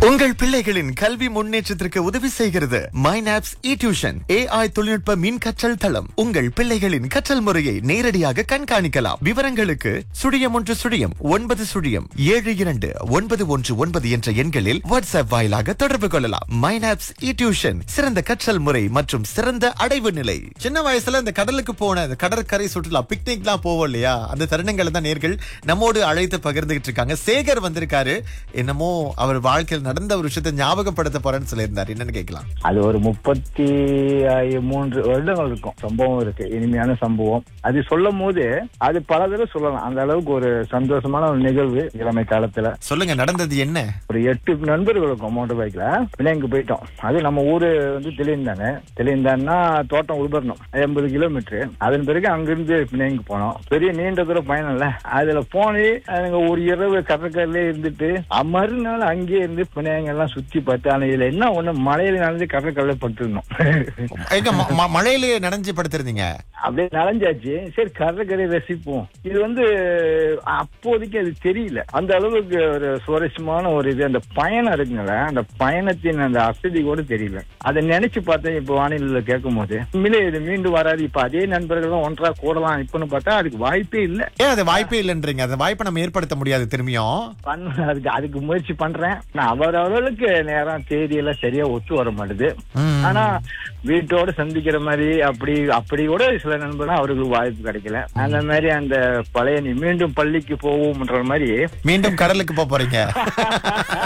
உங்கள் பிள்ளைகளின் கல்வி முன்னேற்றத்திற்கு உதவி செய்கிறது மைனாப்ஸ் இ டியூஷன் ஏஐ தொழில்நுட்ப மின் கற்றல் தளம் உங்கள் பிள்ளைகளின் கற்றல் முறையை நேரடியாக கண்காணிக்கலாம் விவரங்களுக்கு சுழியம் ஒன்று சுழியம் ஒன்பது சுழியம் ஏழு இரண்டு ஒன்பது ஒன்று ஒன்பது என்ற எண்களில் வாட்ஸ்அப் வாயிலாக தொடர்பு கொள்ளலாம் மைனாப்ஸ் இ டியூஷன் சிறந்த கற்றல் முறை மற்றும் சிறந்த அடைவு நிலை சின்ன வயசுல இந்த கடலுக்கு போன இந்த கடற்கரை சுற்றுலா பிக்னிக்லாம் போவோம் இல்லையா அந்த தருணங்களை தான் நேர்கள் நம்மோடு அழைத்து பகிர்ந்துகிட்டு இருக்காங்க சேகர் வந்திருக்காரு என்னமோ அவர் வாழ்க்கையில் நடந்த ஒரு விஷயத்தை ஞாபகப்படுத்த போறேன்னு சொல்லியிருந்தாரு என்னன்னு கேட்கலாம் அது ஒரு முப்பத்தி ஐ- மூன்று வருடங்கள் இருக்கும் சம்பவம் இருக்கு இனிமையான சம்பவம் அது சொல்லும் போது அது பல தடவை சொல்லலாம் அந்த அளவுக்கு ஒரு சந்தோஷமான ஒரு நிகழ்வு இளமை காலத்துல சொல்லுங்க நடந்தது என்ன ஒரு எட்டு நண்பர்கள் இருக்கும் மோட்டர் பைக்ல பிள்ளைங்க போயிட்டோம் அது நம்ம ஊரு வந்து தெளிந்தானே தெளிந்தான்னா தோட்டம் உள்பரணும் எண்பது கிலோமீட்டர் அதன் பிறகு அங்கிருந்து பிள்ளைங்க போனோம் பெரிய நீண்ட தூரம் பயணம் இல்ல அதுல போனே அதுங்க ஒரு இரவு கடற்கரையிலே இருந்துட்டு அ- மறுநாள் அங்கேயே இருந்து பிள்ளைங்க எல்லாம் சுத்தி பார்த்து ஆனா இதுல என்ன ஒண்ணு மழையில நடந்து கடற்கரையில பட்டுருந்தோம் எங்க ம- ம- மழையிலேயே நனைஞ்சு படுத்திருந்தீங்க அப்படியே நனைஞ்சாச்சு சரி கடற்கரை ரசிப்போம் இது வந்து அப்போதைக்கு அது தெரியல அந்த அளவுக்கு ஒரு சுவாரஸ்யமான ஒரு இது அந்த பயணம் இருக்குங்கள அந்த பயணத்தின் அந்த அசதி கூட தெரியல அதை நினைச்சு பார்த்தேன் இப்ப வானிலையில கேட்கும் போது உண்மையிலே இது மீண்டும் வராது இப்ப அதே நண்பர்களும் ஒன்றா கூடலாம் இப்பன்னு பார்த்தா அதுக்கு வாய்ப்பே இல்ல ஏன் அது வாய்ப்பே இல்லைன்றீங்க அந்த வாய்ப்பை நம்ம ஏற்படுத்த முடியாது திரும்பியும் பண்ண அதுக்கு அதுக்கு முயற்சி பண்றேன் நான் அவர் அவர்களுக்கு நேரம் தேதி எல்லாம் சரியா ஒத்து வர மாட்டுது ம். ஆனா வீட்டோட சந்திக்கிற மாதிரி அப்படி அப்படி கூட சில நண்பர்கள் அவர்களுக்கு வாய்ப்பு கிடைக்கல அந்த மாதிரி அந்த பழைய நீ மீண்டும் பள்ளிக்கு போவோம்ன்ற மாதிரி மீண்டும் கடலுக்கு போக போறீங்க